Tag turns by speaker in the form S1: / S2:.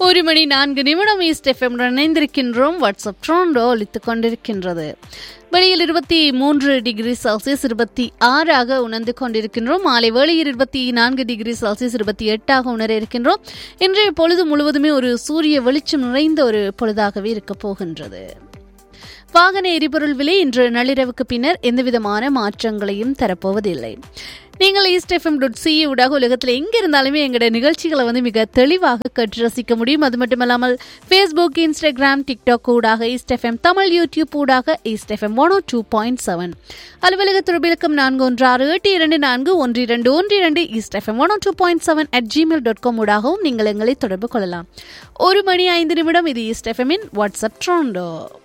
S1: ஒரு மணி நான்கு நிமிடம் ஈஸ்ட் எஃப்எம் இணைந்திருக்கின்றோம் வாட்ஸ்அப் ட்ரோண்டோ ஒலித்துக் கொண்டிருக்கின்றது வெளியில் இருபத்தி மூன்று டிகிரி செல்சியஸ் இருபத்தி ஆறாக உணர்ந்து கொண்டிருக்கின்றோம் மாலை வேளையில் இருபத்தி நான்கு டிகிரி செல்சியஸ் இருபத்தி எட்டாக உணர இருக்கின்றோம் இன்றைய பொழுது முழுவதுமே ஒரு சூரிய வெளிச்சம் நிறைந்த ஒரு பொழுதாகவே இருக்க போகின்றது வாகன எரிபொருள் விலை இன்று நள்ளிரவுக்கு பின்னர் எந்தவிதமான மாற்றங்களையும் தரப்போவதில்லை நீங்கள் ஈஸ்ட் எஃப்எம் டாட் சி ஊடாக உலகத்தில் எங்கே இருந்தாலுமே எங்களோட நிகழ்ச்சிகளை வந்து மிக தெளிவாக கற்று ரசிக்க முடியும் அது மட்டுமல்லாமல் ஃபேஸ்புக் இன்ஸ்டாகிராம் டிக்டாக் ஊடாக ஈஸ்ட் எஃப்எம் தமிழ் யூடியூப் ஊடாக East FM one two point seven அலுவலக தொடர்பிலக்கம் நான்கு ஒன்று ஆறு எட்டு இரண்டு நான்கு ஒன்று இரண்டு ஒன்று இரண்டு East FM one two point seven at Gmail dot com ஊடாகவும் நீங்கள் எங்களை தொடர்பு கொள்ளலாம் ஒரு மணி ஐந்து நிமிடம் இது ஈஸ்ட் எஃப்எம்மின் வாட்ஸ்அப் ட்ரோண்டோ